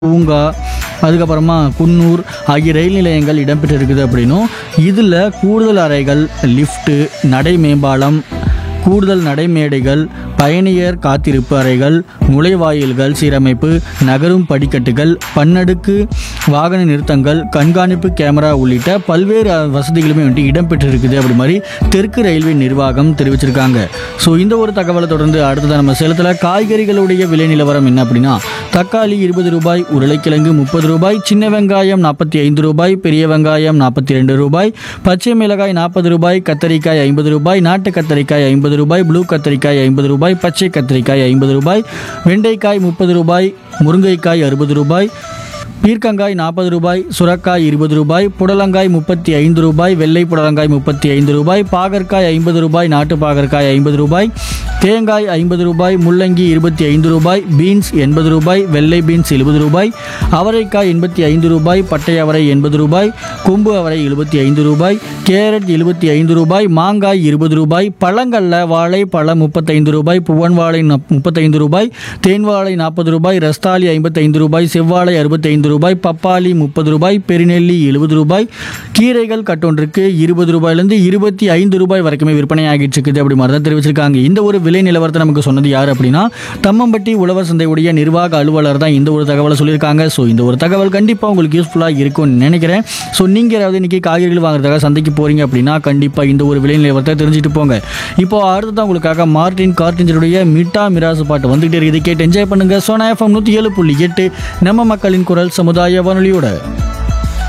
பூங்கா அதுக்கப்புறமா குன்னூர் ஆகிய ரயில் நிலையங்கள் இடம்பெற்றிருக்குது அப்படின்னும் இதில் கூடுதல் அறைகள் லிஃப்ட்டு நடை மேம்பாலம் கூடுதல் நடைமேடைகள் பயணியர் காத்திருப்பு அறைகள் நுழைவாயில்கள் சீரமைப்பு நகரும் படிக்கட்டுகள் பன்னடுக்கு வாகன நிறுத்தங்கள் கண்காணிப்பு கேமரா உள்ளிட்ட பல்வேறு அஹ், வசதிகளுமே வந்துட்டு இடம்பெற்றிருக்குது அப்படி மாதிரி தெற்கு ரயில்வே நிர்வாகம் தெரிவிச்சிருக்காங்க ஸோ இந்த ஒரு தகவலை தொடர்ந்து அடுத்தது நம்ம சேலத்தில் காய்கறிகளுடைய விலை நிலவரம் என்ன அப்படின்னா தக்காளி இருபது ரூபாய் உருளைக்கிழங்கு முப்பது ரூபாய் சின்ன வெங்காயம் நாற்பத்தி ஐந்து ரூபாய் பெரிய வெங்காயம் நாற்பத்தி ரெண்டு ரூபாய் பச்சை மிளகாய் நாற்பது ரூபாய் கத்தரிக்காய் ஐம்பது ரூபாய் நாட்டு கத்தரிக்காய் ஐம்பது ரூபாய் ப்ளூ கத்தரிக்காய் ஐம்பது ரூபாய் பச்சை கத்தரிக்காய் ஐம்பது ரூபாய் வெண்டைக்காய் முப்பது ரூபாய் முருங்கைக்காய் அறுபது ரூபாய் பீர்க்கங்காய் நாற்பது ரூபாய் சுரக்காய் இருபது ரூபாய் புடலங்காய் முப்பத்தி ஐந்து ரூபாய் வெள்ளை புடலங்காய் முப்பத்தி ஐந்து ரூபாய் பாகற்காய் ஐம்பது ரூபாய் நாட்டு பாகற்காய் ஐம்பது ரூபாய் தேங்காய் ஐம்பது ரூபாய் முள்ளங்கி இருபத்தி ஐந்து ரூபாய் பீன்ஸ் எண்பது ரூபாய் வெள்ளை பீன்ஸ் எழுபது ரூபாய் அவரைக்காய் எண்பத்தி ஐந்து ரூபாய் பட்டை அவரை எண்பது ரூபாய் கொம்பு அவரை எழுபத்தி ஐந்து ரூபாய் கேரட் எழுபத்தி ஐந்து ரூபாய் மாங்காய் இருபது ரூபாய் பழங்கள்ல வாழை பழம் முப்பத்தைந்து ரூபாய் புவன் வாழை நப்- முப்பத்தைந்து ரூபாய் தேன் வாழை நாற்பது ரூபாய் ரஸ்தாலி ஐம்பத்தைந்து ரூபாய் செவ்வாழை அறுபத்தைந்து ரூபாய் பப்பாளி முப்பது ரூபாய் பெருநெல்லி எழுபது ரூபாய் கீரைகள் கட்டொன்றுக்கு இருபது ரூபாயிலிருந்து இருபத்தி ஐந்து ரூபாய் வரைக்குமே விற்பனை ஆகிட்டு இருக்குது அப்படி மாதிரி தான் தெரிவிச்சிருக்காங்க இந்த ஒரு விலை நிலவரத்தை நமக்கு சொன்னது யார் அப்படின்னா தம்மம்பட்டி உழவர் சந்தையுடைய நிர்வாக அலுவலர் தான் இந்த ஒரு தகவலை சொல்லியிருக்காங்க ஸோ இந்த ஒரு தகவல் கண்டிப்பாக உங்களுக்கு யூஸ்ஃபுல்லாக இருக்கும்னு நினைக்கிறேன் ஸோ நீங்கள் யாராவது இன்றைக்கி காய்கறிகள் வாங்குறதுக்காக சந்தைக்கு போகிறீங்க அப்படின்னா கண்டிப்பாக இந்த ஒரு விலை நிலவரத்தை தெரிஞ்சுட்டு போங்க இப்போ அடுத்ததான் உங்களுக்காக மார்டின் கார்டிஞ்சருடைய மிட்டா மிராசு பாட்டு வந்துகிட்டே இருக்குது கேட்டு என்ஜாய் பண்ணுங்க சோனா எஃப்எம் நூற்றி ஏழு புள்ளி எட்டு நம்ம மக்களின் குரல் சமுதாய வானொலியோட